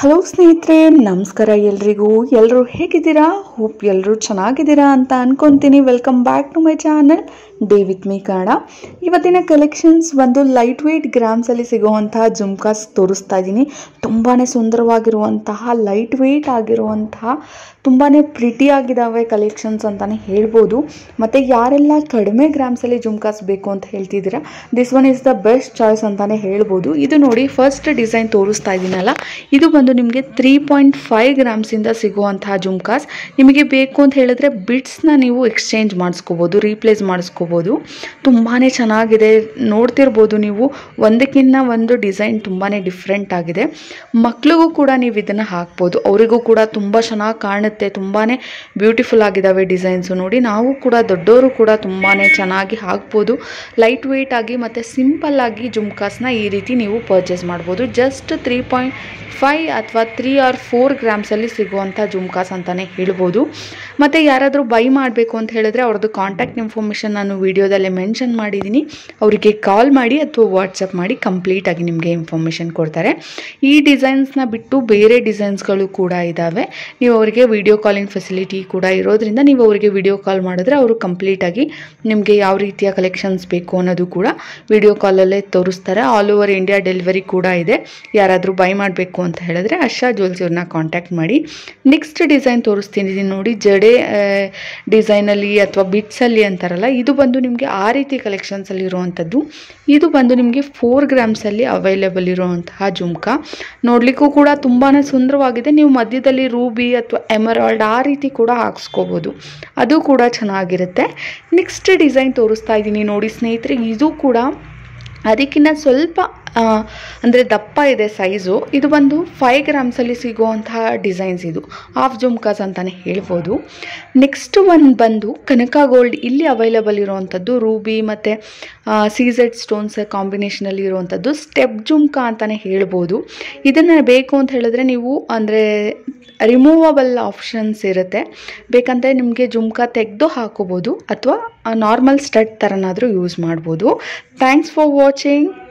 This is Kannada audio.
ಹಲೋ ಸ್ನೇಹಿತರೆ ನಮಸ್ಕಾರ ಎಲ್ರಿಗೂ ಎಲ್ಲರೂ ಹೇಗಿದ್ದೀರಾ ಹೋಪ್ ಎಲ್ಲರೂ ಚೆನ್ನಾಗಿದ್ದೀರಾ ಅಂತ ಅನ್ಕೊಂತೀನಿ welcome back to my channel day with me Kannada ಇವತ್ತಿನ ಕಲೆಕ್ಷನ್ಸ್ ಒಂದು ಲೈಟ್ ವೆಯ್ಟ್ ಗ್ರಾಮ್ಸಲ್ಲಿ ಸಿಗುವಂತಹ ಜುಮ್ಕಾಸ್ ತೋರಿಸ್ತಾ ಇದ್ದೀನಿ ತುಂಬಾ ಸುಂದರವಾಗಿರುವಂತಹ ಲೈಟ್ ವೆಯ್ಟ್ ಆಗಿರುವಂತಹ ತುಂಬಾ ಪ್ರಿಟಿ ಆಗಿದ್ದಾವೆ ಕಲೆಕ್ಷನ್ಸ್ ಅಂತಲೇ ಹೇಳ್ಬೋದು ಮತ್ತು ಯಾರೆಲ್ಲ ಕಡಿಮೆ ಗ್ರಾಮ್ಸಲ್ಲಿ ಜುಮ್ಕಾಸ್ ಬೇಕು ಅಂತ ಹೇಳ್ತಿದ್ದೀರಾ this one is the best choice ಅಂತಲೇ ಹೇಳ್ಬೋದು ಇದು ನೋಡಿ ಫಸ್ಟ್ ಡಿಸೈನ್ ತೋರಿಸ್ತಾ ಇದ್ದೀನಲ್ಲ ಇದು ಬಂದು ನಿಮಗೆ ತ್ರೀ ಪಾಯಿಂಟ್ ಫೈವ್ ಗ್ರಾಮ್ಸಿಂದ ಸಿಗುವಂತಹ ಜುಮ್ಕಾಸ್ ನಿಮಗೆ ಬೇಕು ಅಂತ ಹೇಳಿದ್ರೆ ಬಿಟ್ಸ್ನ ನೀವು ಎಕ್ಸ್ಚೇಂಜ್ ಮಾಡಿಸ್ಕೋಬೋದು ರೀಪ್ಲೇಸ್ ಮಾಡಿಸ್ಕೋಬೋದು ತುಂಬಾ ಚೆನ್ನಾಗಿದೆ ನೋಡ್ತಿರ್ಬೋದು ನೀವು ಒಂದಕ್ಕಿಂತ ಒಂದು ಡಿಸೈನ್ ತುಂಬಾ ಡಿಫ್ರೆಂಟ್ ಆಗಿದೆ ಮಕ್ಳಿಗೂ ಕೂಡ ನೀವು ಇದನ್ನು ಹಾಕ್ಬೋದು ಅವರಿಗೂ ಕೂಡ ತುಂಬ ಚೆನ್ನಾಗಿ ಕಾಣುತ್ತೆ ತುಂಬಾ ಬ್ಯೂಟಿಫುಲ್ ಆಗಿದ್ದಾವೆ ಡಿಸೈನ್ಸು ನೋಡಿ ನಾವು ಕೂಡ ದೊಡ್ಡವರು ಕೂಡ ತುಂಬಾ ಚೆನ್ನಾಗಿ ಹಾಕ್ಬೋದು ಲೈಟ್ ವೆಯ್ಟ್ ಆಗಿ ಮತ್ತು ಸಿಂಪಲ್ ಆಗಿ ಜುಮ್ಕಾಸ್ನ ಈ ರೀತಿ ನೀವು ಪರ್ಚೇಸ್ ಮಾಡ್ಬೋದು ಜಸ್ಟ್ ತ್ರೀ ಪಾಯಿಂಟ್ ಫೈ ಅಥವಾ ತ್ರೀ ಆರ್ ಫೋರ್ ಗ್ರಾಮ್ಸಲ್ಲಿ ಸಿಗುವಂಥ ಜುಮ್ಕಾಸ್ ಅಂತಲೇ ಹೇಳ್ಬೋದು ಮತ್ತು ಯಾರಾದರೂ ಬೈ ಮಾಡಬೇಕು ಅಂತ ಹೇಳಿದ್ರೆ ಅವ್ರದ್ದು ಕಾಂಟ್ಯಾಕ್ಟ್ ಇನ್ಫಾರ್ಮೇಷನ್ ನಾನು ವೀಡಿಯೋದಲ್ಲಿ ಮೆನ್ಷನ್ ಮಾಡಿದ್ದೀನಿ ಅವರಿಗೆ ಕಾಲ್ ಮಾಡಿ ಅಥವಾ ವಾಟ್ಸಪ್ ಮಾಡಿ ಕಂಪ್ಲೀಟಾಗಿ ನಿಮಗೆ ಇನ್ಫಾರ್ಮೇಷನ್ ಕೊಡ್ತಾರೆ ಈ ಡಿಸೈನ್ಸ್ನ ಬಿಟ್ಟು ಬೇರೆ ಡಿಸೈನ್ಸ್ಗಳು ಕೂಡ ಇದ್ದಾವೆ ನೀವು ಅವರಿಗೆ ವಿಡಿಯೋ ಕಾಲಿಂಗ್ ಫೆಸಿಲಿಟಿ ಕೂಡ ಇರೋದ್ರಿಂದ ನೀವು ಅವರಿಗೆ ವಿಡಿಯೋ ಕಾಲ್ ಮಾಡಿದ್ರೆ ಅವರು ಕಂಪ್ಲೀಟಾಗಿ ನಿಮಗೆ ಯಾವ ರೀತಿಯ ಕಲೆಕ್ಷನ್ಸ್ ಬೇಕು ಅನ್ನೋದು ಕೂಡ ವಿಡಿಯೋ ಕಾಲಲ್ಲೇ ತೋರಿಸ್ತಾರೆ ಆಲ್ ಓವರ್ ಇಂಡಿಯಾ ಡೆಲಿವರಿ ಕೂಡ ಇದೆ ಯಾರಾದರೂ ಬೈ ಮಾಡಬೇಕು ಅಂತ ಹೇಳಿದ್ರೆ ಆಶಾ ಜ್ಯುವೆಲ್ಸ್ ಅವ್ರನ್ನ ಕಾಂಟ್ಯಾಕ್ಟ್ ಮಾಡಿ ನೆಕ್ಸ್ಟ್ ಡಿಸೈನ್ ತೋರಿಸ್ತೀನಿ ನೋಡಿ ಜಡೆ ಡಿಸೈನಲ್ಲಿ ಅಥವಾ ಬಿಟ್ಸಲ್ಲಿ ಅಂತಾರಲ್ಲ ಇದು ಬಂದು ನಿಮಗೆ ಆ ರೀತಿ ಕಲೆಕ್ಷನ್ಸಲ್ಲಿ ಇರುವಂಥದ್ದು ಇದು ಬಂದು ನಿಮಗೆ ಫೋರ್ ಗ್ರಾಮ್ಸಲ್ಲಿ ಅವೈಲೇಬಲ್ ಇರುವಂತಹ ಜುಮ್ಕಾ ನೋಡಲಿಕ್ಕೂ ಕೂಡ ತುಂಬಾ ಸುಂದರವಾಗಿದೆ ನೀವು ಮಧ್ಯದಲ್ಲಿ ರೂಬಿ ಅಥವಾ ಎಮರಾಲ್ಡ್ ಆ ರೀತಿ ಕೂಡ ಹಾಕ್ಸ್ಕೋಬೋದು ಅದು ಕೂಡ ಚೆನ್ನಾಗಿರುತ್ತೆ ನೆಕ್ಸ್ಟ್ ಡಿಸೈನ್ ತೋರಿಸ್ತಾ ಇದ್ದೀನಿ ನೋಡಿ ಸ್ನೇಹಿತರೆ ಇದು ಕೂಡ ಅದಕ್ಕಿಂತ ಸ್ವಲ್ಪ ಅಂದರೆ ದಪ್ಪ ಇದೆ ಸೈಜು ಇದು ಬಂದು ಫೈವ್ ಗ್ರಾಮ್ಸಲ್ಲಿ ಸಿಗುವಂತಹ ಡಿಸೈನ್ಸ್ ಇದು ಹಾಫ್ ಜುಮ್ಕಾಸ್ ಅಂತಲೇ ಹೇಳ್ಬೋದು ನೆಕ್ಸ್ಟ್ ಒಂದು ಬಂದು ಕನಕ ಗೋಲ್ಡ್ ಇಲ್ಲಿ ಅವೈಲೇಬಲ್ ಇರುವಂಥದ್ದು ರೂಬಿ ಮತ್ತು ಸೀಸೆಡ್ ಸ್ಟೋನ್ಸ್ ಕಾಂಬಿನೇಷನಲ್ಲಿ ಇರುವಂಥದ್ದು ಸ್ಟೆಪ್ ಜುಮ್ಕಾ ಅಂತಲೇ ಹೇಳ್ಬೋದು ಇದನ್ನು ಬೇಕು ಅಂತ ಹೇಳಿದ್ರೆ ನೀವು ಅಂದರೆ ರಿಮೂವಬಲ್ ಆಪ್ಷನ್ಸ್ ಇರುತ್ತೆ ಬೇಕಂದರೆ ನಿಮಗೆ ಜುಮ್ಕಾ ತೆಗೆದು ಹಾಕೋಬೋದು ಅಥವಾ ನಾರ್ಮಲ್ ಸ್ಟಡ್ ಥರನಾದರೂ ಯೂಸ್ ಮಾಡ್ಬೋದು ಥ್ಯಾಂಕ್ಸ್ ಫಾರ್ ವಾಚಿಂಗ್